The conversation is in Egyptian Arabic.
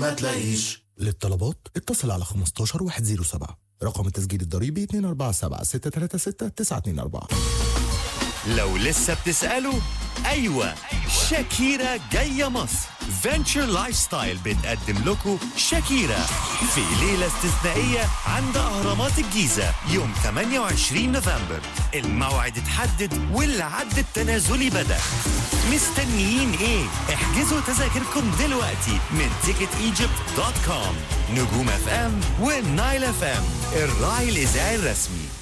ما تلاقيش للطلبات اتصل على 15 107 رقم التسجيل الضريبي 247 636 924 لو لسه بتسألوا أيوة شاكيرا جاية مصر فينتشر لايف ستايل بتقدم لكم شاكيرا في ليلة استثنائية عند أهرامات الجيزة يوم 28 نوفمبر الموعد اتحدد والعد التنازلي بدأ مستنيين ايه؟ احجزوا تذاكركم دلوقتي من ticketegypt.com نجوم اف ام والنايل اف ام الراعي الإذاعي الرسمي